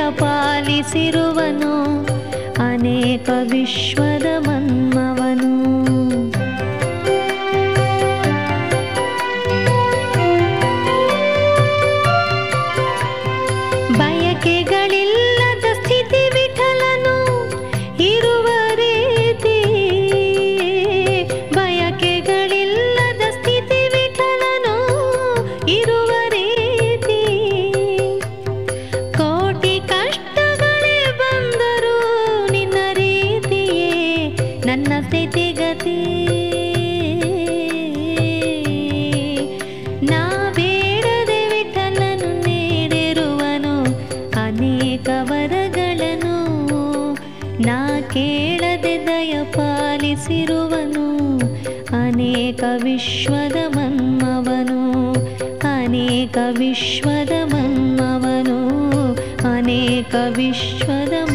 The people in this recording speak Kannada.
ಪಾಲಿಸಿರುವನು ಅನೇಕ ವಿಶ್ವದ ಮನ್ಮವನು ಬಯಕೆಗಳಿಲ್ಲದ ಸ್ಥಿತಿ ವಿಠಲನು ಇರುವ ರೀತಿ ಬಯಕೆಗಳಿಲ್ಲದ ಸ್ಥಿತಿ ವಿಠಲನು ಇರುವ ರೀತಿ ಕೋಟಿ ಕಷ್ಟಗಳೇ ಬಂದರೂ ನಿನ್ನ ರೀತಿಯೇ ನನ್ನ ಸ್ಥಿತಿಗತಿ ನಾ ಬೇಡದೆ ವಿಠಲನು ನೀಡಿರುವನು ಅನೇಕ ವರಗಳನ್ನು ನಾ ಕೇಳದೆ ದಯ ಪಾಲಿಸಿರುವನು ಅನೇಕ ವಿಶ್ವದ ಮನ್ಮವನು ಅನೇಕ ವಿಶ್ವದ ಮನ್ಮವನು ಅನೇಕ ವಿಶ್ವದ